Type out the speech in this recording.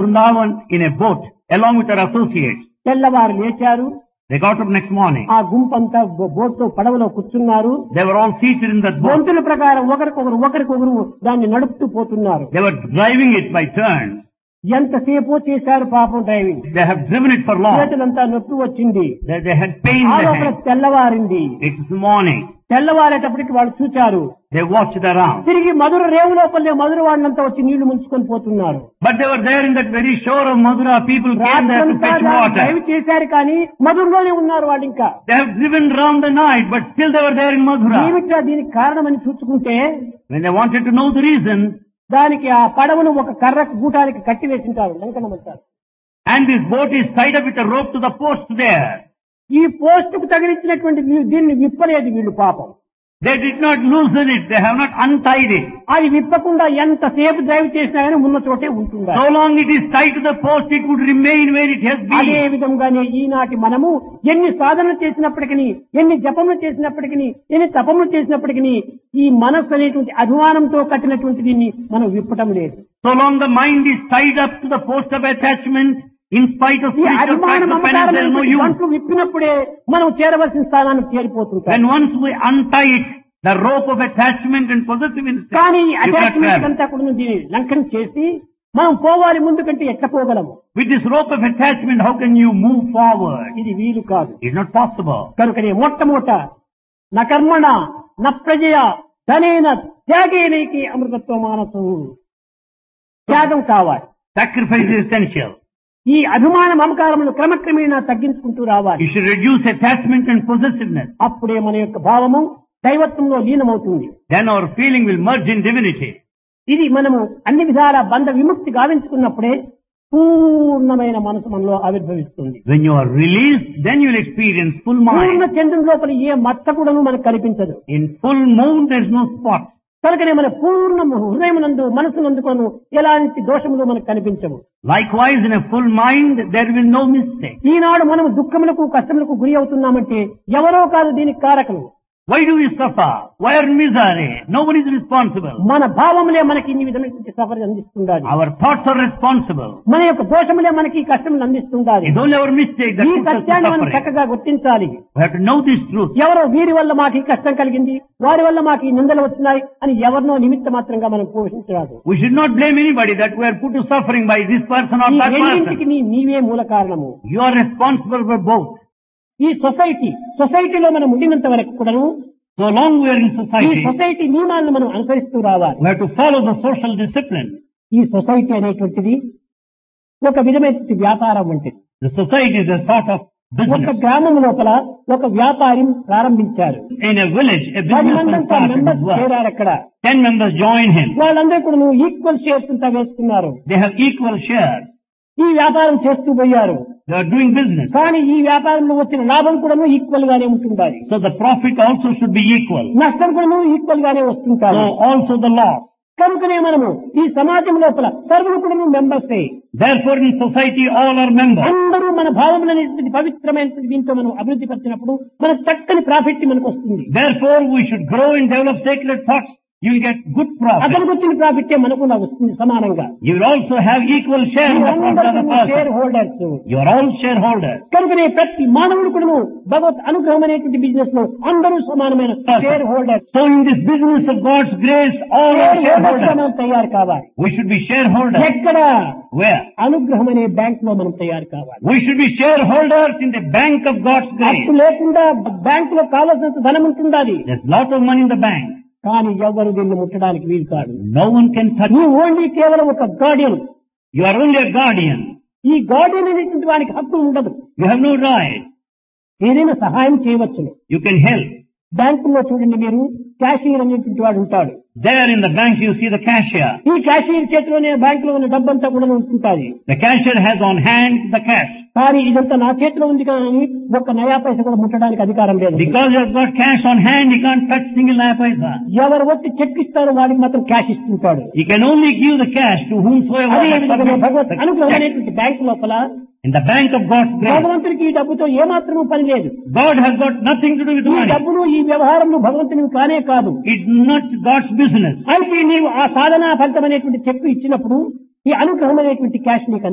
Vrindavan in a boat along with her associates. తెల్లవారు లేచారు They got up next morning. ఆ గుంపంతా boat లో పడవలో కూర్చున్నారు They were all seated in that boat. వంతుల ప్రకారం ఒకరికొకరు ఒకరికొకరు దాన్ని నడుపుతూ పోతున్నారు They were driving it by turns. ఎంతసేపు చేశారు పాపం driving They have driven it for long. చేతులంతా నొప్పి వచ్చింది They, they had pain in ఆ their లోపల hands. తెల్లవారింది It's morning. తెల్లవారేటప్పటికి వాళ్ళు చూచారు They watched around. తిరిగి మధుర రేవు లోపలే మధుర వాళ్ళంతా వచ్చి నీళ్లు ముంచుకొని పోతున్నారు But they were there in that very shore of Madura. People came there to fetch drive water. చేశారు కానీ మధురలోనే ఉన్నారు వాళ్ళు ఇంకా They have driven round the night, but still they were there in Madura. ఏమిటా దీనికి కారణమని చూసుకుంటే When they wanted to know the reason, దానికి ఆ పడవను ఒక కర్రకు గూటానికి కట్టి వేసింటారు లంకనమంటారు and this boat is tied up with a rope to the post there. ఈ పోస్ట్ కు తగిలించినటువంటి వీ- దీన్ని విప్పలేదు వీళ్ళు పాపం They did not loosen it. They have not untied it. అది విప్పకుండా ఎంతసేపు డ్రైవ్ చేసినా కానీ ఉన్న చోటే ఉంటుందా So long it is tied to the post, it would remain where it has అదే been. విధంగానే ఈనాటి మనము ఎన్ని సాధనలు చేసినప్పటికీ ఎన్ని జపములు చేసినప్పటికీ ఎన్ని తపములు చేసినప్పటికీ ఈ మనస్సు అనేటువంటి అభిమానంతో కట్టినటువంటి దీన్ని మనం విప్పటం లేదు So long the mind is tied up to the post of attachment, in spite of ఈ spiritual అభిమానం practice of penance, there is no use. గంటలు విప్పినప్పుడే మనం చేరవలసిన స్థానానికి చేరిపోతుంటాం When once we untie it, the rope of attachment and possessive instinct, కానీ you cannot attachment travel. అంతా కూడా దీన్ని లంకన చేసి మనం పోవాలి ముందు కంటే ఎట్లా పోగలము With this rope of attachment, how can you move forward? ఇది వీలు కాదు It's not possible. కనుకనే మొట్టమొదట న కర్మణ న ప్రజయ ధనేన త్యాగేనైకి అమృతత్వ మానసు త్యాగం కావాలి Sacrifice is essential. ఈ అభిమాన మమకారములు క్రమక్రమేణా తగ్గించుకుంటూ రావాలి You should reduce attachment and possessiveness. అప్పుడే మన యొక్క భావము దైవత్వంలో లీనమవుతుంది Then our feeling will merge in divinity. ఇది మనము అన్ని విధాల బంధ విముక్తి గావించుకున్నప్పుడే పూర్ణమైన మనసు మనలో ఆవిర్భవిస్తుంది When you are released, then you will experience full Purna mind. చంద్రుని లోపల ఏ మచ్చ కూడాను మనకు కనిపించదు In full moon, there is no spot. కనుకనే మన పూర్ణ హృదయమునందు మనసునందు కొను ఎలాంటి దోషములు మనకు కనిపించవు Likewise, in a full mind, there will no mistake. ఈనాడు మనం దుఃఖములకు కష్టములకు గురి అవుతున్నామంటే ఎవరో కాదు దీనికి కారకులు Why do we suffer? Why are misery? Nobody is responsible. మన భావములే మనకి ఇన్ని విధమైనటువంటి సఫర్ అందిస్తుండాలి Our thoughts are responsible. మన యొక్క దోషములే మనకి ఈ కష్టములు అందిస్తుండాలి It's only our mistake that ఈ puts us to సత్యాన్ని మనం suffering. చక్కగా గుర్తించాలి We have to know this truth. ఎవరో వీరి వల్ల మాకు ఈ కష్టం కలిగింది వారి వల్ల మాకు ఈ నిందలు వచ్చినాయి అని ఎవరినో నిమిత్త మాత్రంగా మనం పోషించరాదు We should not blame anybody that we are put to suffering by this person or ఈ that రెండింటికి person. నీ నీవే మూల కారణము You are responsible for both. ఈ సొసైటీ సొసైటీలో మనం ఉండినంత వరకు కూడాను So long we are in ఈ society, సొసైటీ నియమాలను మనం అనుసరిస్తూ రావాలి we have to follow the social discipline. ఈ సొసైటీ అనేటువంటిది ఒక విధమైనటువంటి వ్యాపారం వంటిది The society is a sort of ఒక business. గ్రామం లోపల ఒక వ్యాపారం ప్రారంభించారు In a village, a పది businessman మందంతా started his మెంబర్స్ work. చేరారు అక్కడ Ten members join him. వాళ్ళందరూ కూడా ఈక్వల్ షేర్స్ అంతా వేసుకున్నారు They have equal shares. ఈ వ్యాపారం చేస్తూ పోయారు They are doing business. కానీ ఈ వ్యాపారంలో వచ్చిన లాభం కూడా ఈక్వల్ గానే ఉంటుండాలి So the profit also should be equal. నష్టం కూడా ఈక్వల్ గానే వస్తుంటారు So also the loss. కనుకనే మనము ఈ సమాజం లోపల సర్వులు కూడా మెంబర్సే Therefore in society all are members. అందరూ మన భావములు అనేటువంటి పవిత్రమైనటువంటి దీంతో మనం అభివృద్ధి పరిచినప్పుడు మనకు చక్కని ప్రాఫిట్ మనకు వస్తుంది Therefore we should grow and develop sacred thoughts. You will get good profit. అతనికి వచ్చిన ప్రాఫిట్ మనకు నాకు వస్తుంది సమానంగా You will also have equal share in the profit of the share person. Holders You are all shareholders. కనుకనే ప్రతి మానవుడు కూడా భగవత్ అనుగ్రహం అనేటువంటి బిజినెస్ లో అందరూ సమానమైన shareholders So in this business of God's grace, all are shareholders shareholders. మనం తయారు కావాలి We should be shareholders. ఎక్కడ Where? అనుగ్రహం అనే బ్యాంక్ లో మనం తయారు కావాలి We should be shareholders in the bank of God's grace. అప్పు లేకుండా బ్యాంక్ లో కావాల్సినంత ధనం ఉంటుండాలి There's lot of money in the bank. కానీ ఎవరు దీన్ని ముట్టడానికి వీలు కాదు No one can touch నీ ఓన్లీ కేవలం ఒక guardian You are only a guardian. ఈ గార్డియన్ అనేటువంటి వానికి హక్కు ఉండదు You have no right. ఏదైనా సహాయం చేయవచ్చును You can help. బ్యాంకులో చూడండి మీరు క్యాషియర్ అనేటువంటి వాడు ఉంటాడు There in the bank you see the cashier. ఈ క్యాషియర్ చేతిలోనే బ్యాంకులో ఉన్న డబ్బంతా కూడా ఉంటుంటాది The cashier has on hand the cash. కానీ ఇదంతా నా చేతిలో ఉంది కానీ ఒక్క నయా పైస కూడా ముట్టడానికి అధికారం లేదు Because you have got cash on hand, you can't touch single naya paisa. ఎవరు వచ్చి చెక్ ఇస్తారో వాడికి మాత్రం క్యాష్ ఇస్తుంటాడు You can only give the cash to whomsoever అదే has విధంగా భగవత్ submitted అనుగ్రహం the check. అనేటువంటి బ్యాంకు లోపల In the bank of God's grace, భగవంతుడికి ఈ డబ్బుతో ఏమాత్రము పని లేదు God has got nothing to do with ఈ money. డబ్బులు ఈ వ్యవహారంలో భగవంతునివి కానే కాదు It's not God's business. అయితే నీవు ఆ సాధనా ఫలితం అనేటువంటి చెక్ ఇచ్చినప్పుడు ఈ అనుగ్రహం అనేటువంటి క్యాష్ నీకు